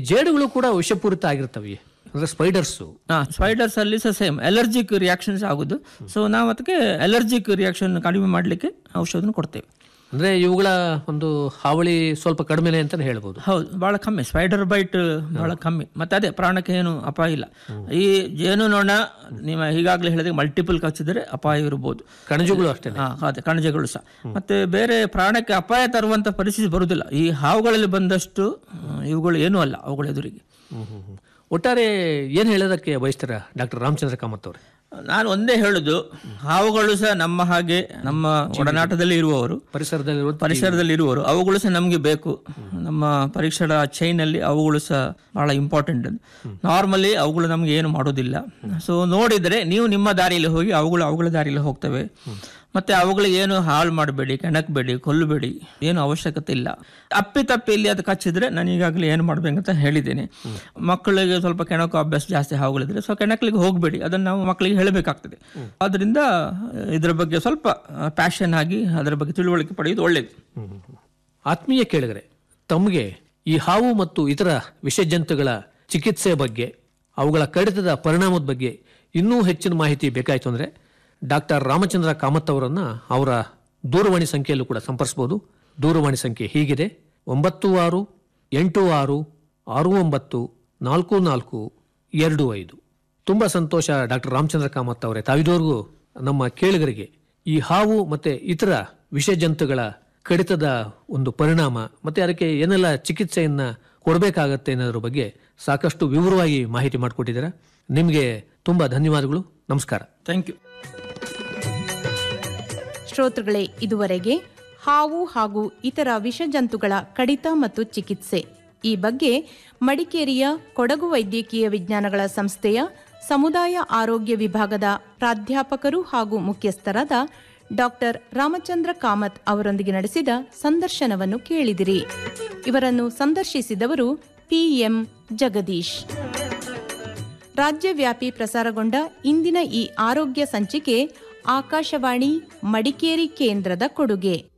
ಜೇಡುಗಳು ಕೂಡ ವಿಷಪೂರಿತ ಆಗಿರ್ತವೆ ಅಂದ್ರೆ ಸ್ಪೈಡರ್ಸು ಹಾಂ ಸ್ಪೈಡರ್ಸ್ ಅಲ್ಲಿ ಸಹ ಸೇಮ್ ಅಲರ್ಜಿಕ್ ರಿಯಾಕ್ಷನ್ಸ್ ಆಗೋದು ಸೊ ನಾವು ಅದಕ್ಕೆ ಅಲರ್ಜಿಕ್ ರಿಯಾಕ್ಷನ್ ಕಡಿಮೆ ಮಾಡಲಿಕ್ಕೆ ಔಷಧನ ಕೊಡ್ತೇವೆ ಅಂದ್ರೆ ಇವುಗಳ ಒಂದು ಹಾವಳಿ ಸ್ವಲ್ಪ ಕಡಿಮೆನೆ ಅಂತಾನೆ ಹೇಳ್ಬೋದು ಹೌದು ಭಾಳ ಕಮ್ಮಿ ಸ್ಪೈಡರ್ ಬೈಟ್ ಭಾಳ ಕಮ್ಮಿ ಮತ್ತೆ ಅದೇ ಪ್ರಾಣಕ್ಕೆ ಏನು ಅಪಾಯ ಇಲ್ಲ ಈ ಜೇನುನೊಣ ನೀವು ಈಗಾಗಲೇ ಹೇಳಿದ್ರೆ ಮಲ್ಟಿಪಲ್ ಕಚ್ಚಿದ್ರೆ ಅಪಾಯ ಇರ್ಬೋದು ಕಣಜಗಳು ಅಷ್ಟೇ ಹಾ ಅದೇ ಕಣಜಗಳು ಸಹ ಮತ್ತೆ ಬೇರೆ ಪ್ರಾಣಕ್ಕೆ ಅಪಾಯ ತರುವಂತ ಪರಿಸ್ಥಿತಿ ಬರುವುದಿಲ್ಲ ಈ ಹಾವುಗಳಲ್ಲಿ ಬಂದಷ್ಟು ಆ, ಇವುಗಳು ಏನೂ ಅಲ್ಲ ಅವುಗಳ ಎದುರಿಗೆ ಒಟ್ಟಾರೆ ಏನ್ ಹೇಳೋದಕ್ಕೆ ಬಯಸ್ತಾರ ಡಾಕ್ಟರ್ ರಾಮಚಂದ್ರ ಕಾಮತ್ ಅವರೇ ನಾನು ಒಂದೇ ಹೇಳುದು ಹಾವುಗಳು ಸಹ ನಮ್ಮ ಹಾಗೆ ನಮ್ಮ ಒಡನಾಟದಲ್ಲಿ ಇರುವವರು ಪರಿಸರದಲ್ಲಿ ಪರಿಸರದಲ್ಲಿ ಇರುವವರು ಅವುಗಳು ಸಹ ನಮಗೆ ಬೇಕು ನಮ್ಮ ಪರೀಕ್ಷೆಗಳ ಚೈನ್ ಅಲ್ಲಿ ಅವುಗಳು ಸಹ ಬಹಳ ಇಂಪಾರ್ಟೆಂಟ್ ನಾರ್ಮಲಿ ಅವುಗಳು ನಮ್ಗೆ ಏನು ಮಾಡೋದಿಲ್ಲ ಸೊ ನೋಡಿದ್ರೆ ನೀವು ನಿಮ್ಮ ದಾರಿಯಲ್ಲಿ ಹೋಗಿ ಅವುಗಳು ಅವುಗಳ ದಾರಿಯಲ್ಲಿ ಹೋಗ್ತವೆ ಮತ್ತೆ ಅವುಗಳಿಗೆ ಏನು ಹಾಳು ಮಾಡಬೇಡಿ ಕೆಣಕಬೇಡಿ ಕೊಲ್ಲಬೇಡಿ ಏನು ಅವಶ್ಯಕತೆ ಇಲ್ಲ ಅಪ್ಪಿ ತಪ್ಪಿ ಇಲ್ಲಿ ಅದು ಕಚ್ಚಿದ್ರೆ ನಾನು ಈಗಾಗಲೇ ಏನು ಮಾಡ್ಬೇಕಂತ ಹೇಳಿದ್ದೇನೆ ಮಕ್ಕಳಿಗೆ ಸ್ವಲ್ಪ ಕೆಣಕು ಅಭ್ಯಾಸ ಜಾಸ್ತಿ ಹಾವುಗಳಿದ್ರೆ ಸೊ ಕೆಣಕಲಿಗೆ ಹೋಗಬೇಡಿ ಅದನ್ನು ನಾವು ಮಕ್ಕಳಿಗೆ ಹೇಳಬೇಕಾಗ್ತದೆ ಅದರಿಂದ ಇದರ ಬಗ್ಗೆ ಸ್ವಲ್ಪ ಪ್ಯಾಷನ್ ಆಗಿ ಅದರ ಬಗ್ಗೆ ತಿಳುವಳಿಕೆ ಪಡೆಯುವುದು ಒಳ್ಳೆಯದು ಆತ್ಮೀಯ ಕೇಳಿದರೆ ತಮಗೆ ಈ ಹಾವು ಮತ್ತು ಇತರ ವಿಷಜಂತುಗಳ ಚಿಕಿತ್ಸೆ ಬಗ್ಗೆ ಅವುಗಳ ಕಡಿತದ ಪರಿಣಾಮದ ಬಗ್ಗೆ ಇನ್ನೂ ಹೆಚ್ಚಿನ ಮಾಹಿತಿ ಬೇಕಾಯಿತು ಅಂದರೆ ಡಾಕ್ಟರ್ ರಾಮಚಂದ್ರ ಕಾಮತ್ ಅವರನ್ನು ಅವರ ದೂರವಾಣಿ ಸಂಖ್ಯೆಯಲ್ಲೂ ಕೂಡ ಸಂಪರ್ಸ್ಬೋದು ದೂರವಾಣಿ ಸಂಖ್ಯೆ ಹೀಗಿದೆ ಒಂಬತ್ತು ಆರು ಎಂಟು ಆರು ಆರು ಒಂಬತ್ತು ನಾಲ್ಕು ನಾಲ್ಕು ಎರಡು ಐದು ತುಂಬ ಸಂತೋಷ ಡಾಕ್ಟರ್ ರಾಮಚಂದ್ರ ಕಾಮತ್ ಅವರೇ ತಾವಿದವರೆಗೂ ನಮ್ಮ ಕೇಳಿಗರಿಗೆ ಈ ಹಾವು ಮತ್ತೆ ಇತರ ವಿಷಜಂತುಗಳ ಕಡಿತದ ಒಂದು ಪರಿಣಾಮ ಮತ್ತೆ ಅದಕ್ಕೆ ಏನೆಲ್ಲ ಚಿಕಿತ್ಸೆಯನ್ನ ಕೊಡಬೇಕಾಗತ್ತೆ ಅನ್ನೋದ್ರ ಬಗ್ಗೆ ಸಾಕಷ್ಟು ವಿವರವಾಗಿ ಮಾಹಿತಿ ಮಾಡಿಕೊಟ್ಟಿದ್ದೀರಾ ನಿಮಗೆ ತುಂಬಾ ಧನ್ಯವಾದಗಳು ನಮಸ್ಕಾರ ಥ್ಯಾಂಕ್ ಯು ಶ್ರೋತೃಗಳೇ ಇದುವರೆಗೆ ಹಾವು ಹಾಗೂ ಇತರ ವಿಷಜಂತುಗಳ ಕಡಿತ ಮತ್ತು ಚಿಕಿತ್ಸೆ ಈ ಬಗ್ಗೆ ಮಡಿಕೇರಿಯ ಕೊಡಗು ವೈದ್ಯಕೀಯ ವಿಜ್ಞಾನಗಳ ಸಂಸ್ಥೆಯ ಸಮುದಾಯ ಆರೋಗ್ಯ ವಿಭಾಗದ ಪ್ರಾಧ್ಯಾಪಕರು ಹಾಗೂ ಮುಖ್ಯಸ್ಥರಾದ ಡಾಕ್ಟರ್ ರಾಮಚಂದ್ರ ಕಾಮತ್ ಅವರೊಂದಿಗೆ ನಡೆಸಿದ ಸಂದರ್ಶನವನ್ನು ಕೇಳಿದಿರಿ ಇವರನ್ನು ಸಂದರ್ಶಿಸಿದವರು ಪಿಎಂ ಜಗದೀಶ್ ರಾಜ್ಯವ್ಯಾಪಿ ಪ್ರಸಾರಗೊಂಡ ಇಂದಿನ ಈ ಆರೋಗ್ಯ ಸಂಚಿಕೆ ಆಕಾಶವಾಣಿ ಮಡಿಕೇರಿ ಕೇಂದ್ರದ ಕೊಡುಗೆ